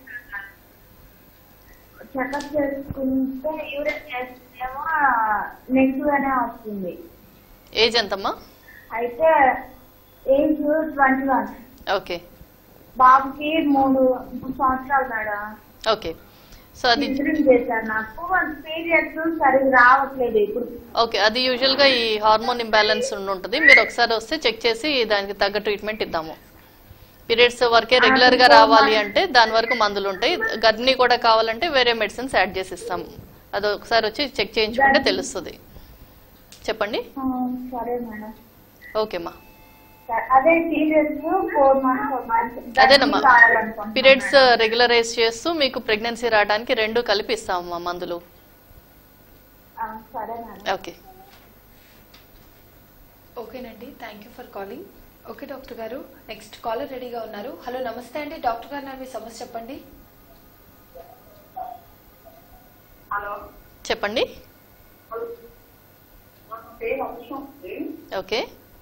చెకప్ చేసుకుంటే యూరిన్ చేస్తేమో నెగిటివ్ అనే వస్తుంది ఏజ్ ఎంతమ్మా అయితే ఏజ్ ట్వంటీ వన్ ఓకే బాబుకి మూడు మూడు సంవత్సరాలు మేడం ఓకే సో అది యూరిన్ చేశారు నాకు పీరియడ్స్ సరిగ్గా రావట్లేదు ఇప్పుడు ఓకే అది యూజువల్ గా ఈ హార్మోన్ ఇంబ్యాలెన్స్ ఉండి ఉంటుంది మీరు ఒకసారి వస్తే చెక్ చేసి దానికి తగ్గ ట్రీట్మెంట్ ఇద్దాము పీరియడ్స్ వరకే రెగ్యులర్ గా రావాలి అంటే దాని వరకు మందులు ఉంటాయి గర్భిణీ కూడా కావాలంటే వేరే మెడిసిన్స్ యాడ్ చేసి ఇస్తాం అది ఒకసారి వచ్చి చెక్ చేయించుకుంటే తెలుస్తుంది చెప్పండి ఆ, సరే మేడం ఓకేమ్మా సరే, అదే పీరియడ్స్ ఫోర్ మంత్స్ అదేనమ్మా కావాలనుకుంటున్నాను పీరియడ్స్ మేడం. రెగ్యులరైజ్ చేస్తూ మీకు ప్రెగ్నెన్సీ రావడానికి రెండు కలిపి ఇస్తామమ్మా మందులు ఆ, సరే మేడం ఓకే ఓకేనండి thank you for calling okay doctor గారు నెక్స్ట్ కాలర్ రెడీగా ఉన్నారు హలో నమస్తే అండి డాక్టర్ గారు నన్ను మీ సమస్య చెప్పండి హలో చెప్పండి నా పేరు అంశం ఓకే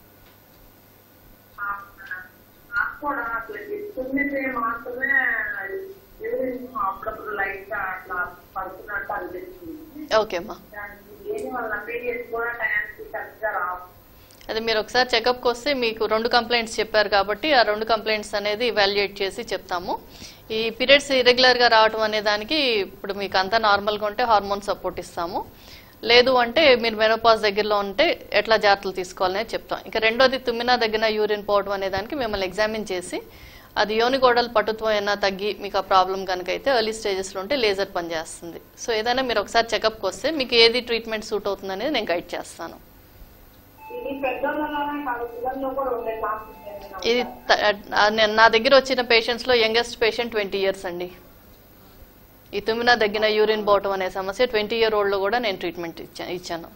నాకు కూడా అట్లా చెప్తుంది మాత్రమే యూరిన్ అప్పుడప్పుడు లైట్ గా అట్లా పడుతున్నట్టు అనిపిస్తుంది ఓకే అమ్మా దానికి దేని వల్ల పీరియడ్స్ కూడా టైంకి కరెక్ట్గా రావు అది మీరు ఒకసారి చెకప్కి వస్తే మీకు రెండు కంప్లైంట్స్ చెప్పారు కాబట్టి ఆ రెండు కంప్లైంట్స్ అనేది ఇవాల్యుయేట్ చేసి చెప్తాము ఈ పీరియడ్స్ ఇరెగ్యులర్గా రావటం అనే దానికి ఇప్పుడు మీకు అంతా నార్మల్గా ఉంటే హార్మోన్ సపోర్ట్ ఇస్తాము లేదు అంటే మీరు మెనోపాజ్ దగ్గరలో ఉంటే ఎట్లా జాగ్రత్తలు తీసుకోవాలనేది చెప్తాం ఇంకా రెండోది తుమ్మినా దగ్గర యూరిన్ పోవడం అనే దానికి మిమ్మల్ని ఎగ్జామిన్ చేసి అది యోని గోడల పటుత్వం అయినా తగ్గి మీకు ఆ ప్రాబ్లం కనుక అయితే ఎర్లీ స్టేజెస్లో ఉంటే లేజర్ పనిచేస్తుంది సో ఏదైనా మీరు ఒకసారి చెకప్కి వస్తే మీకు ఏది ట్రీట్మెంట్ సూట్ అవుతుంది అనేది నేను గైడ్ చేస్తాను ఇది పెద్దోళ్ళలోనే కాదు పిల్లల్లో కూడా ఉండే ఛాన్సెస్ ఏమైనా ఇది త- ఆ, నేను- నా దగ్గర వచ్చిన పేషెంట్స్లో యంగెస్ట్ పేషెంట్ ట్వంటీ ఇయర్స్ అండి ఈ తుమ్మిన దగ్గర యూరిన్ పోవటం అనే సమస్య ట్వంటీ ఇయర్ ఓల్డ్లో కూడా నేను ట్రీట్మెంట్ ఇచ్చా ఇచ్చాను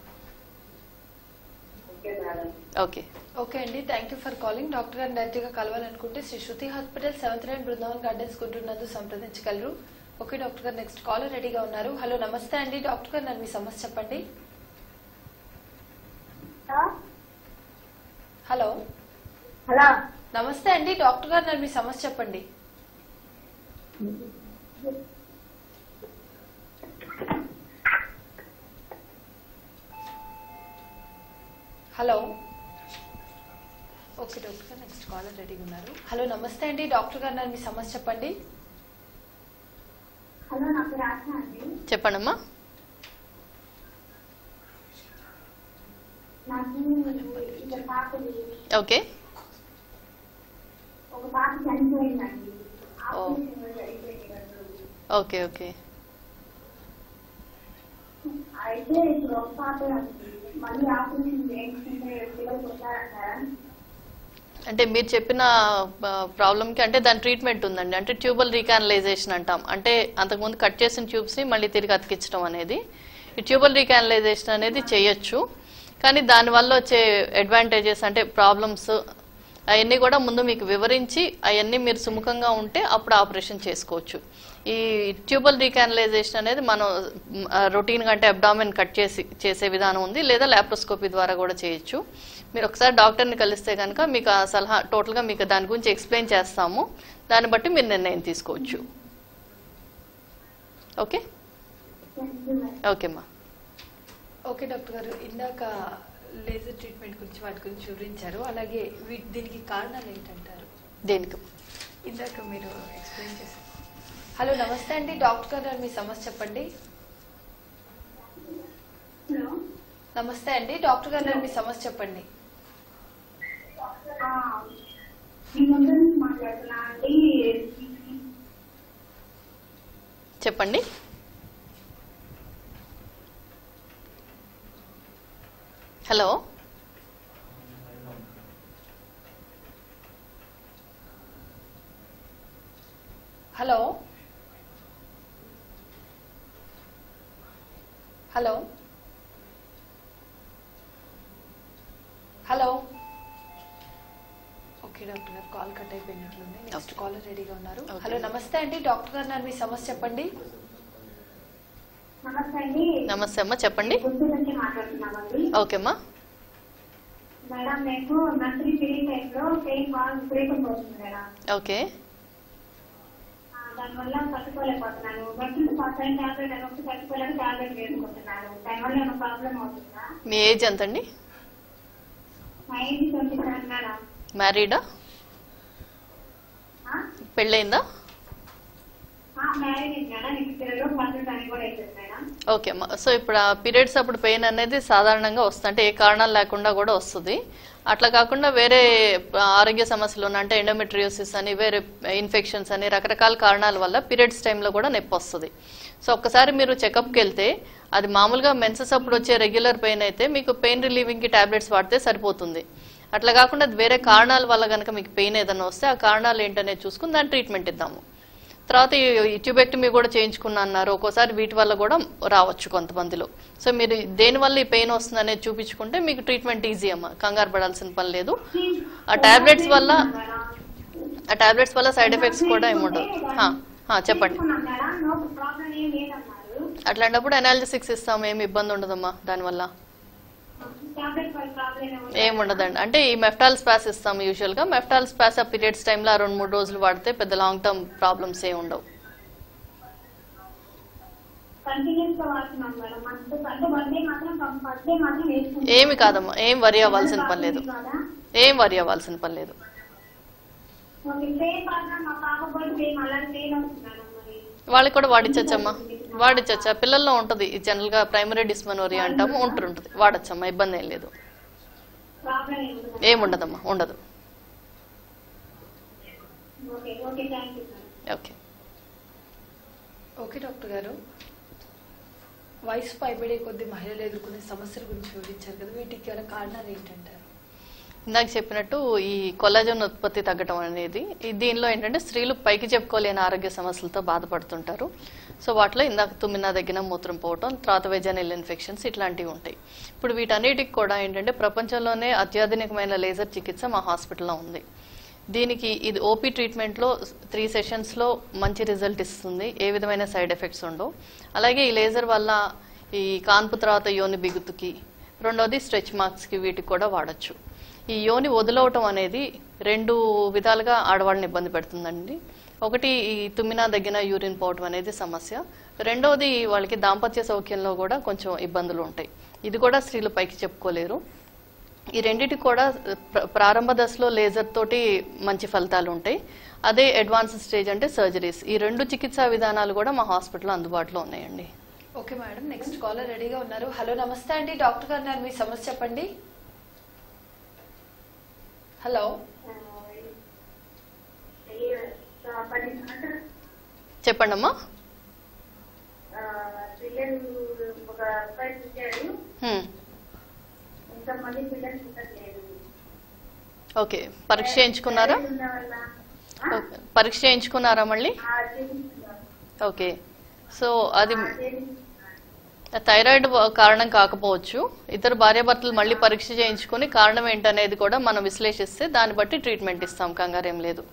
ఓకే మేడం ఓకే ఓకే అండి thank you for calling doctor గారిని డైరెక్ట్గా కలవాలనుకుంటే Shri Shruti hospital seventh line Brindavan gardens గుంటున్నందు సంప్రదించగలరు ఓకే డాక్టర్ గారు నెక్స్ట్ కాలర్ రెడీగా ఉన్నారు హలో నమస్తే అండి డాక్టర్ గారు నన్ను మీ సమస్య చెప్పండి హలో హలో నమస్తే అండి డాక్టర్ గారు నన్ను మీ సమస్య చెప్పండి హలో ఓకే డాక్టర్ గారు నెక్స్ట్ కాలర్ రెడీగా ఉన్నారు హలో నమస్తే అండి డాక్టర్ గారు నన్ను మీ సమస్య చెప్పండి హలో నా పేరు ఆశ అండి చెప్పండమ్మా నాకు ఇద్దరు పాపలు ఓకే ఒక పాప చనిపోయిందండి ఓ. ఆపరేషన్ జరిగిపోయింది కదా. ఓకే ఓకే అయితే ఇప్పుడు ఒక పాప ఉంది మళ్ళీ ఆపరేషన్ చేయించుకుంటే పిల్లలు పుట్టారంటారా అంటే మీరు చెప్పిన ప్రాబ్లమ్కి అంటే దాని ట్రీట్మెంట్ ఉందండి అంటే ట్యూబల్ రీకానలైజేషన్ అంటాం అంటే అంతకుముందు కట్ చేసిన ట్యూబ్స్ని మళ్ళీ తిరిగి అతికించడం అనేది ఈ ట్యూబల్ రీకానలైజేషన్ అనేది చేయొచ్చు కానీ దానివల్ల వచ్చే అడ్వాంటేజెస్ అంటే ప్రాబ్లమ్స్ అవన్నీ కూడా ముందు మీకు వివరించి అవన్నీ మీరు సుముఖంగా ఉంటే అప్పుడు ఆపరేషన్ చేసుకోవచ్చు ఈ ట్యూబల్ రీకానలైజేషన్ అనేది మనం రొటీన్గా అంటే అబ్డామిన్ కట్ చేసి చేసే విధానం ఉంది లేదా లాప్రోస్కోపీ ద్వారా కూడా చేయొచ్చు మీరు ఒకసారి డాక్టర్ని కలిస్తే కనుక మీకు ఆ సలహా టోటల్గా మీకు దాని గురించి ఎక్స్ప్లెయిన్ చేస్తాము దాన్ని బట్టి మీరు నిర్ణయం తీసుకోవచ్చు ఓకే ఓకేమ్మా ఓకే డాక్టర్ గారు ఇందాక లేజర్ ట్రీట్మెంట్ గురించి వాటి గురించి వివరించారు అలాగే వీ- దీనికి కారణాలు ఏంటంటారు దేనికి ఇందాక మీరు ఎక్స్ప్లెయిన్ చేశారు హలో నమస్తే అండి డాక్టర్ గారు నన్ను మీ సమస్య చెప్పండి హలో నమస్తే అండి డాక్టర్ గారు నన్ను మీ సమస్య చెప్పండి ఆ, మీ ముందు నుంచి మాట్లాడుతున్నా అండి చెప్పండి hello hello hello hello okay doctor గారు కాల్ కట్ అయిపోయినట్లుంది నెక్స్ట్ Okay. కాలర్ రెడీగా ఉన్నారు Okay. హలో నమస్తే అండి డాక్టర్ గారు నన్ను మీ సమస్య చెప్పండి నమస్తే అండి నమస్తే అమ్మా చెప్పండి గుంటూరు నుంచి మాట్లాడుతున్నామండి ఓకేమ్మా మేడం మీకు నర్సరీ పీరియడ్ టైంలో పెయిన్ బాగా విపరీతంగా వస్తుంది మేడం ఓకే ఆ, దానివల్ల తట్టుకోలేకపోతున్నాను మెడిసిన్ పాస్ అయిన టాబ్లెట్ అని ఒకటి తట్టుకోలేక టాబ్లెట్ వేసుకుంటున్నాను దానివల్ల ఏమైనా ప్రాబ్లం అవుతుందా మీ ఏజ్ ఎంతండి మా ఏజ్ ట్వంటీ సెవెన్ మేడం మ్యారీడా పెళ్ళయిందా మ్యారేజ్ మేడం ఇంటి పిల్లలు పన్నెండు అని కూడా అవుతుంది మేడం ఓకే అమ్మా సో ఇప్పుడు ఆ పీరియడ్స్ అప్పుడు పెయిన్ అనేది సాధారణంగా వస్తుంది అంటే ఏ కారణాలు లేకుండా కూడా వస్తుంది అట్లా కాకుండా వేరే ఆరోగ్య సమస్యలు ఉన్న అంటే ఎండోమెట్రియోసిస్ అని వేరే ఇన్ఫెక్షన్స్ అని రకరకాల కారణాల వల్ల పీరియడ్స్ టైంలో కూడా నొప్పి వస్తుంది సో ఒక్కసారి మీరు చెకప్కి వెళ్తే అది మామూలుగా మెన్సెస్ అప్పుడు వచ్చే రెగ్యులర్ పెయిన్ అయితే మీకు పెయిన్ రిలీవింగ్కి టాబ్లెట్స్ వాడితే సరిపోతుంది అట్లా కాకుండా అది వేరే కారణాల వల్ల కనుక మీకు పెయిన్ ఏదైనా వస్తే ఆ కారణాలు ఏంటనేది చూసుకుని దాని ట్రీట్మెంట్ ఇద్దాము తర్వాత ఈ ట్యూబెక్టమీ కూడా చేయించుకున్నా అన్నారు ఒక్కోసారి వీటి వల్ల కూడా రావచ్చు కొంతమందిలో సో మీరు దేని వల్ల ఈ పెయిన్ వస్తుంది అనేది చూపించుకుంటే మీకు ట్రీట్మెంట్ ఈజీ అమ్మా కంగారు పడాల్సిన పని లేదు ఆ టాబ్లెట్స్ వల్ల ఆ టాబ్లెట్స్ వల్ల సైడ్ ఎఫెక్ట్స్ కూడా ఏముండవు హా, హా, చెప్పండి ప్రాబ్లం ఏం లేదన్నారు అట్లాంటప్పుడు అనాలిసిక్స్ ఇస్తాము ఏమి ఇబ్బంది ఉండదమ్మా దానివల్ల టాబ్లెట్ వల్ల ప్రాబ్లం ఏం ఉండదండి అంటే ఈ మెఫ్టాల్ స్పాస్ ఇస్తాము యూజువల్గా మెఫ్టాల్ స్పాస్ ఆ పీరియడ్స్ టైంలో ఆ రెండు మూడు రోజులు వాడితే పెద్ద లాంగ్ టర్మ్ ప్రాబ్లమ్స్ ఏ ఉండవు కంటిన్యూస్ గా వాడుతున్నాం మేడం మంత్ అంటే వన్ డే మాత్రం ఫస్ట్ డే మాత్రం వేసుకుంటాం ఏమి కాదమ్మా ఏం వరి అవ్వాల్సిన పని లేదు ఏం వరి అవ్వాల్సిన పని లేదు సేమ్ బాగా మా పాప కూడా సేమ్ అలాగే పెయిన్ వస్తుంది మేడం మరి వాళ్ళకి కూడా వాడిచ్చచ్చమ్మా వాడచ్చా పిల్లల్లో ఉంటుంది జనరల్ గా ప్రైమరీ డిస్మనోరియా అంటాము ఉంటుంటుంది వాడచ్చమ్మా ఇబ్బంది ఏం లేదు ప్రాబ్లం ఏముంది ఏముండదమ్మా ఉండదు okay okay thank you sir okay okay doctor గారు వయసు పైబడే కొద్ది మహిళలు ఎదుర్కొనే సమస్యల గురించి వివరించారు కదా వీటికి గల కారణాలు ఏంటంటారు ఇందాక చెప్పినట్టు ఈ కొల్లాజన్ ఉత్పత్తి తగ్గటం అనేది ఈ దీనిలో ఏంటంటే స్త్రీలు పైకి చెప్పుకోలేని ఆరోగ్య సమస్యలతో బాధపడుతుంటారు సో వాటిలో ఇందాక తుమ్మిన దగ్గర మూత్రం పోవటం తర్వాత వెజనల్ ఇన్ఫెక్షన్స్ ఇట్లాంటివి ఉంటాయి ఇప్పుడు వీటన్నిటికి కూడా ఏంటంటే ప్రపంచంలోనే అత్యాధునికమైన లేజర్ చికిత్స మా హాస్పిటల్లో ఉంది దీనికి ఇది ఓపీ ట్రీట్మెంట్లో త్రీ సెషన్స్లో మంచి రిజల్ట్ ఇస్తుంది ఏ విధమైన సైడ్ ఎఫెక్ట్స్ ఉండవు అలాగే ఈ లేజర్ వల్ల ఈ కాన్పు తర్వాత యోని బిగుతుకి రెండోది స్ట్రెచ్ మార్క్స్కి వీటికి కూడా వాడచ్చు ఈ యోని వదులవటం అనేది రెండు విధాలుగా ఆడవాళ్ళని ఇబ్బంది పెడుతుందండి ఒకటి ఈ తుమ్మిన దగ్గర యూరిన్ పోవటం అనేది సమస్య రెండోది వాళ్ళకి దాంపత్య సౌఖ్యంలో కూడా కొంచెం ఇబ్బందులు ఉంటాయి ఇది కూడా స్త్రీలు పైకి చెప్పుకోలేరు ఈ రెండిటి కూడా ప్ర- ప్రారంభ దశలో లేజర్ తోటి మంచి ఫలితాలు ఉంటాయి అదే అడ్వాన్స్ స్టేజ్ అంటే సర్జరీస్ ఈ రెండు చికిత్సా విధానాలు కూడా మా హాస్పిటల్లో అందుబాటులో ఉన్నాయండి ఓకే మేడం నెక్స్ట్ కాలర్ రెడీగా ఉన్నారు హలో నమస్తే అండి డాక్టర్ గారు ఉన్నారు మీ సమస్య చెప్పండి హలో పది సంవత్సరాలు చెప్పండి అమ్మా పిల్లలు ఒక అబ్బాయి పుట్టాడు హ్మ్. ఇంతమంది పిల్లలు పుట్టట్లేదు ఓకే పరీక్ష చేయించుకున్నారా ఉన్న వల్ల, ఆ? ఓకే. పరీక్ష చేయించుకున్నారా మళ్ళీ ఆ, చేయించుకున్నాం. ఓకే సో అది ఆ, చేయించుకున్నాం. థైరాయిడ్ కారణం కాకపోవచ్చు ఇద్దరు భార్యాభర్తలు మళ్ళీ పరీక్ష చేయించుకుని కారణం ఏంటనేది కూడా మనం విశ్లేషిస్తే దాన్ని బట్టి ట్రీట్మెంట్ ఇస్తాం కంగారేం లేదు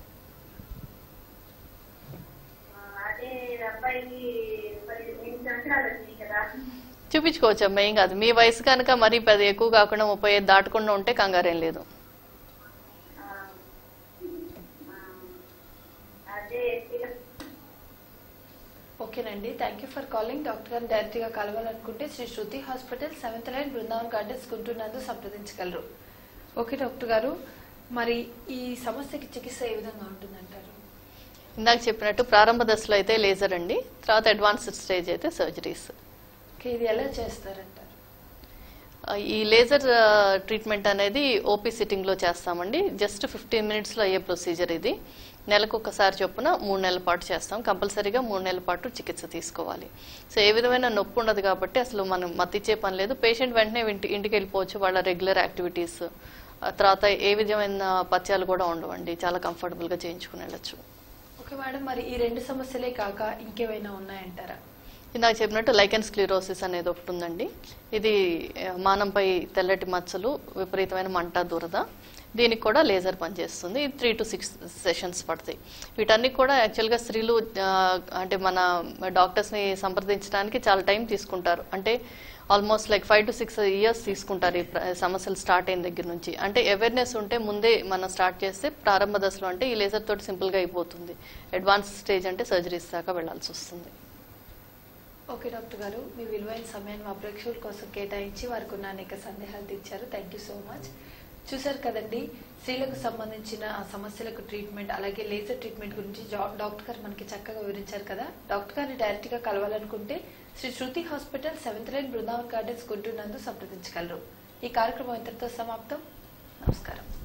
ఆ, అదే అబ్బాయికి మరి ఎనిమిది సంవత్సరాలు వచ్చినాయి కదా చూపించుకోవచ్చు అమ్మా ఏం కాదు మీ వయసు కనుక మరీ పెద్ద ఎక్కువ కాకుండా ముప్పై ఐదు దాటకుండా ఉంటే కంగారేం లేదు ఆ, ఆ, అదే పిల్ల- ఓకేనండి thank you for calling doctor గారిని డైరెక్ట్ గా కలవాలనుకుంటే Shri Shruti hospital seventh line Brindavan gardens Guntur నందు సంప్రదించగలరు ఓకే డాక్టర్ గారు మరి ఈ సమస్యకి చికిత్స ఏ విధంగా ఉంటుందంటారు ఇందాక చెప్పినట్టు ప్రారంభ దశలో అయితే లేజర్ అండి తర్వాత అడ్వాన్స్డ్ స్టేజ్ అయితే సర్జరీస్ ఓకే ఇది ఎలా చేస్తారంటారు ఈ లేజర్ ట్రీట్మెంట్ అనేది ఓపీ సిట్టింగ్లో చేస్తామండి జస్ట్ ఫిఫ్టీన్ మినిట్స్లో అయ్యే ప్రొసీజర్ ఇది నెలకు ఒకసారి చొప్పున మూడు నెలల పాటు చేస్తాం కంపల్సరీగా మూడు నెలల పాటు చికిత్స తీసుకోవాలి సో ఏ విధమైన నొప్పి ఉండదు కాబట్టి అసలు మనం మత్తిచ్చే పని లేదు పేషెంట్ వెంటనే ఇంటి ఇంటికి వెళ్ళిపోవచ్చు వాళ్ళ రెగ్యులర్ యాక్టివిటీస్ తర్వాత ఏ విధమైన పత్యాలు కూడా ఉండవండి చాలా కంఫర్టబుల్గా చేయించుకుని వెళ్ళచ్చు ఓకే మేడం మరి ఈ రెండు సమస్యలే కాక ఇంకేమైనా ఉన్నాయంటారా ఇందాక చెప్పినట్టు లైకెన్ స్క్లిరోసిస్ అనేది ఒకటి ఉందండి ఇది ఆ, మానంపై తెల్లటి మచ్చలు విపరీతమైన మంట దురద దీనికి కూడా లేజర్ పనిచేస్తుంది ఇది త్రీ టు సిక్స్ సెషన్స్ పడతాయి వీటన్ని కూడా యాక్చువల్గా స్త్రీలు ఆ, అంటే మన డాక్టర్స్ని సంప్రదించడానికి చాలా టైం తీసుకుంటారు అంటే almost like five to six years తీసుకుంటారు ఈ ప్ర- సమస్యలు స్టార్ట్ అయిన దగ్గర నుంచి అంటే అవేర్నెస్ ఉంటే ముందే మనం స్టార్ట్ చేస్తే ప్రారంభ దశలో అంటే ఈ లేజర్ తోటి సింపుల్గా అయిపోతుంది అడ్వాన్స్ స్టేజ్ అంటే సర్జరీస్ దాకా వెళ్ళాల్సి వస్తుంది ఓకే డాక్టర్ గారు మీ విలువైన సమయాన్ని మా ప్రేక్షకుల కోసం కేటాయించి వారికి ఉన్న అనేక సందేహాలు తీర్చారు థ్యాంక్ యూ సో మచ్ చూశారు కదండి స్త్రీలకు సంబంధించిన ఆ సమస్యలకు ట్రీట్మెంట్ అలాగే లేజర్ ట్రీట్మెంట్ గురించి జా- డాక్టర్ గారు మనకి చక్కగా వివరించారు కదా డాక్టర్ గారిని డైరెక్ట్ గా కలవాలనుకుంటే Shri Shruti hospital seventh line Brindavan gardens Guntur నందు సంప్రదించగలరు ఈ కార్యక్రమం ఇంతటితో సమాప్తం నమస్కారం